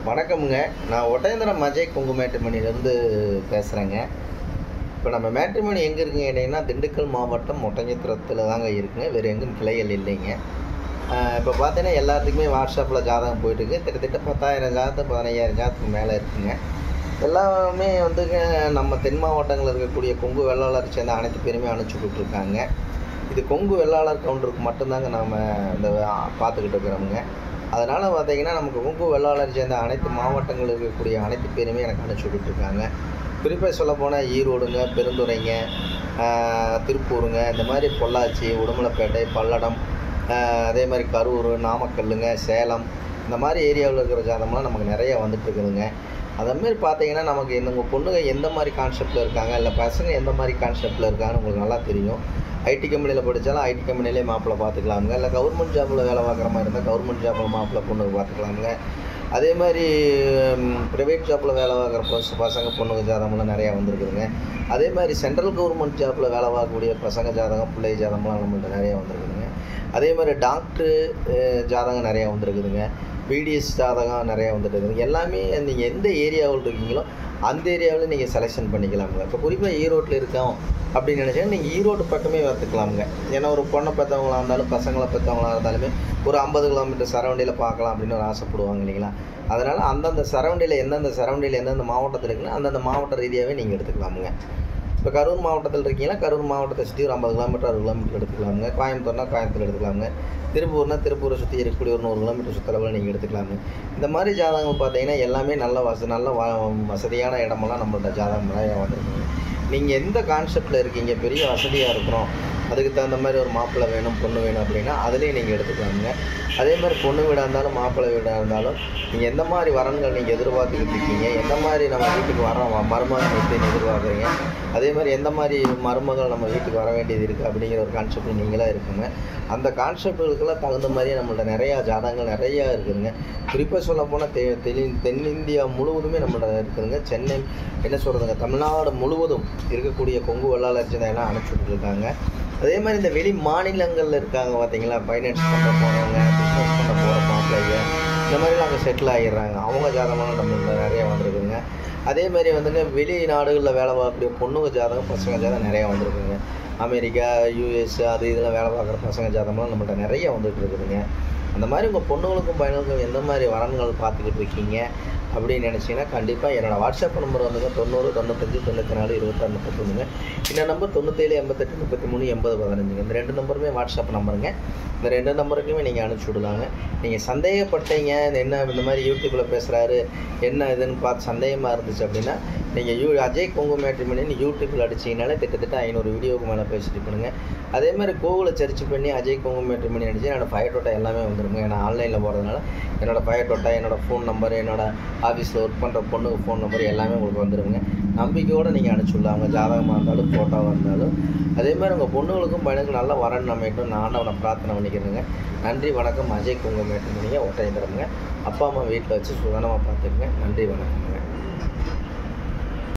வணக்கமுங்க நான் ஒட்டேந்திரம் அஜய் குங்கு மேட்ரிமணிலேருந்து பேசுகிறேங்க இப்போ நம்ம மேட்ரிமணி எங்கே இருக்குங்க கேட்டிங்கன்னா திண்டுக்கல் மாவட்டம் ஒட்டஞ்சத்திரத்தில் தாங்க இருக்குங்க வேறு எங்கும் கிளைகள் இல்லைங்க இப்போ பார்த்தீங்கன்னா எல்லாத்துக்குமே வாட்ஸ்அப்பில் ஜாதகம் போயிட்டுருக்கு கிட்டத்தட்ட பத்தாயிரம் ஜாதகம் பதினையாயிரம் ஜாதத்துக்கு மேலே இருக்குங்க எல்லாமே வந்துங்க நம்ம தென் மாவட்டங்களில் இருக்கக்கூடிய கொங்கு வெள்ளாளர் சேர்ந்த அனைத்து பேருமே அனுப்பிச்சி விட்ருக்காங்க இது கொங்கு வெள்ளாளர் கவுண்டருக்கு மட்டும்தாங்க நாம் இந்த பார்த்துக்கிட்டு இருக்கிறோமுங்க அதனால் பார்த்தீங்கன்னா நமக்கு கொங்கு வெள்ளாளர் சேர்ந்த அனைத்து மாவட்டங்களில் இருக்கக்கூடிய அனைத்து பேருமே எனக்கு அனுப்பிச்சி விட்டுருக்காங்க குறிப்பாக சொல்லப்போனால் ஈரோடுங்க பெருந்துறைங்க ஆஹ், திருப்பூருங்க இந்த மாதிரி பொள்ளாச்சி உடுமலைப்பேட்டை பல்லடம் ஆஹ், அதே மாதிரி கரூர் நாமக்கல்லுங்க சேலம் இந்த மாதிரி ஏரியாவில் இருக்கிற ஜாதகம்லாம் நமக்கு நிறைய வந்துட்டு இருக்குதுங்க அதேமாரி பார்த்தீங்கன்னா நமக்கு இந்த உங்கள் பொண்ணுங்க எந்த மாதிரி கான்செப்டில் இருக்காங்க இல்லை பசங்க எந்த மாதிரி கான்செப்டில் இருக்காங்கன்னு உங்களுக்கு நல்லா தெரியும் ஐடி கம்பெனியில் படித்தாலும் ஐடி கம்பெனிலே மாப்பிள்ளை பார்த்துக்கலாமுங்க இல்லை கவர்மெண்ட் ஜாப்பில் வேலை பார்க்குற மாதிரி இருந்தால் கவர்மெண்ட் ஜாப்பில் மாப்பிள்ளை பொண்ணுக்கு பார்த்துக்கலாமுங்க அதே மாதிரி ப்ரைவேட் ஜாப்பில் வேலை பார்க்குற பச பசங்க பொண்ணுங்க ஜாதகம்லாம் நிறையா வந்திருக்குதுங்க அதே மாதிரி சென்ட்ரல் கவர்மெண்ட் ஜாப்பில் வேலை பார்க்கக்கூடிய பசங்க ஜாதகம் பிள்ளை ஜாதகம்லாம் நம்மள்ட்ட நிறையா வந்திருக்குதுங்க அதே மாதிரி டாக்டரு அஹ், ஜாதகம் நிறையா வந்திருக்குதுங்க பிடிஎஸ் ஜாதகம் நிறையா வந்துட்டு இருக்குது எல்லாமே நீங்கள் எந்த ஏரியாவில் இருக்கீங்களோ அந்த ஏரியாவில் நீங்கள் செலெக்ஷன் பண்ணிக்கலாமுங்க இப்போ குறிப்பாக ஈரோட்டில் இருக்கோம் அப்படின்னு நினச்சா நீங்கள் ஈரோடு பக்கமே வரத்துக்கலாமுங்க ஏன்னா ஒரு பொண்ணை பெற்றவங்களா இருந்தாலும் பசங்களை பெற்றவங்களா இருந்தாலுமே ஒரு ஐம்பது கிலோமீட்டர் சரௌண்டியில் பார்க்கலாம் அப்படின்னு ஒரு ஆசைப்படுவாங்க இல்லைங்களா அதனால் அந்தந்த சரௌண்டியில் எந்தெந்த சரௌண்டியில் எந்தெந்த மாவட்டத்தில் இருக்குன்னா அந்தந்த மாவட்ட ரீதியாகவே நீங்கள் எடுத்துக்கலாமுங்க இப்போ கரூர் மாவட்டத்தில் இருக்கீங்கன்னா கரூர் மாவட்டத்தை சுற்றி ஒரு ஐம்பது கிலோமீட்டர் அறுபது கிலோமீட்டர் எடுத்துக்கலாமுங்க கோயம்புத்தூர்னா கோயம்புத்தூர் எடுத்துக்கலாமுங்க திருப்பூர்னா திருப்பூரை சுற்றி இருக்கக்கூடிய ஒரு நூறு கிலோமீட்டர் சுற்றளவில் நீங்கள் எடுத்துக்கலாமுங்க இந்த மாதிரி ஜாதகங்கள் பார்த்தீங்கன்னா எல்லாமே நல்ல வச நல்ல வ வசதியான இடமெல்லாம் நம்மள்ட்ட ஜாதகம் நிறையா வந்திருக்குங்க நீங்கள் எந்த கான்செப்டில் இருக்கீங்க பெரிய வசதியாக இருக்கிறோம் அதுக்கு தகுந்த மாதிரி ஒரு மாப்பிள்ளை வேணும் பொண்ணு வேணும் அப்படின்னா அதுலேயும் நீங்கள் எடுத்துக்கலாமுங்க அதே மாதிரி பொண்ணு வீடாக இருந்தாலும் மாப்பிள்ளை வீடாக இருந்தாலும் நீங்கள் எந்த மாதிரி வரன்கள் நீங்கள் எதிர்பார்த்துக்கிட்டு இருக்கீங்க எந்த மாதிரி நம்ம வீட்டுக்கு வர மருமகன் எப்படின்னு எதிர்பார்க்குறீங்க அதே மாதிரி எந்த மாதிரி மருமகள் நம்ம வீட்டுக்கு வர வேண்டியது இருக்குது அப்படிங்கிற ஒரு கான்செப்ட் நீங்களாக இருக்குங்க அந்த கான்செப்டுகளுக்கெல்லாம் தகுந்த மாதிரியே நம்மள்ட்ட நிறையா ஜாதகங்கள் நிறையா இருக்குதுங்க குறிப்பாக சொல்ல போனால் தெ தென் தென்னிந்தியா முழுவதுமே நம்மள்ட்ட இருக்குதுங்க சென்னை என்ன சொல்கிறதுங்க தமிழ்நாடு முழுவதும் இருக்கக்கூடிய கொங்கு வெள்ளாளர் சேர்ந்த எல்லாம் அனுப்பிச்சி இருக்காங்க அதே மாதிரி இந்த வெளி மாநிலங்களில் இருக்காங்க பார்த்தீங்களா ஃபைனான்ஸ் பண்ண போகிறவங்க பிஸ்னஸ் பண்ண போகிற மாப்பிள்ளைங்க இந்த மாதிரிலாம் அங்கே செட்டில் ஆகிடுறாங்க அவங்க ஜாதகம்லாம் நம்மள்ட்ட நிறைய வந்திருக்குங்க அதே மாதிரி வந்துங்க வெளிநாடுகளில் வேலை பார்க்கக்கூடிய பொண்ணுங்க ஜாதகம் பசங்க ஜாதகம் நிறையா வந்திருக்குங்க அமெரிக்கா யூஎஸ் அது இதில் வேலை பார்க்குற பசங்க ஜாதகம்லாம் நம்மள்ட்ட நிறைய வந்துட்டு இருக்குதுங்க அந்த மாதிரி உங்கள் பொண்ணுங்களுக்கும் பையனுக்கும் எந்த மாதிரி வரன்கள் பார்த்துக்கிட்டு இருக்கீங்க அப்படின்னு நினச்சிங்கன்னா கண்டிப்பாக என்னோடய வாட்ஸ்அப் நம்பர் வந்துங்க தொண்ணூறு தொண்ணூத்தஞ்சு தொண்ணூற்றி நாலு இருபத்தாறு முப்பத்தொன்றுங்க இந்த நம்பர் தொண்ணூற்றேழு எண்பத்தெட்டு முப்பத்தி மூணு எண்பது பதினஞ்சுங்க இந்த ரெண்டு நம்பருமே வாட்ஸ்அப் நம்பருங்க இந்த ரெண்டு நம்பருக்குமே நீங்கள் அனுப்பிச்சி விடலாங்க நீங்கள் சந்தேகப்பட்டீங்க என்ன இந்த மாதிரி யூடியூப்பில் பேசுகிறாரு என்ன இதுன்னு பார்த்து சந்தேகமாக இருந்துச்சு அப்படின்னா நீங்கள் யூ அஜய் கொங்கு மேட்ரிமணின்னு யூடியூப்பில் அடிச்சிங்கனாலே கிட்டத்தட்ட ஐநூறு வீடியோவுக்கு மேலே பேசிட்டு பண்ணுங்க அதே மாதிரி கூகுளில் சர்ச் பண்ணி அஜய் கொங்கு மேட்ரிமணி அடிச்சு என்னோடய பயோட்டோட்டா எல்லாமே வந்துருங்க ஏன்னா ஆன்லைனில் போகிறதுனால என்னோடய பயோட்டோட்டா என்னோடய ஃபோன் நம்பர் என்னோட ஆஃபீஸில் ஒர்க் பண்ணுற பொண்ணுக்கு ஃபோன் நம்பர் எல்லாமே உங்களுக்கு வந்துருங்க நம்பிக்கையோடு நீங்கள் அனுப்பிச்சுடலாம் அவங்க ஜாதகமாக இருந்தாலும் ஃபோட்டோவாக இருந்தாலும் அதே மாதிரி உங்கள் பொண்ணுங்களுக்கும் பையனுக்கும் நல்லா வரணும் அமையட்டும் நான் ஆண்டவனை பிரார்த்தனை பண்ணிக்கிறேங்க நன்றி வணக்கம் அஜய் கொங்கு மேட்ரிமணிங்க ஒட்டை தரமுங்க அப்பா அம்மா வீட்டில் வச்சு சுகனமாக பார்த்துக்குங்க நன்றி வணக்கம்ங்க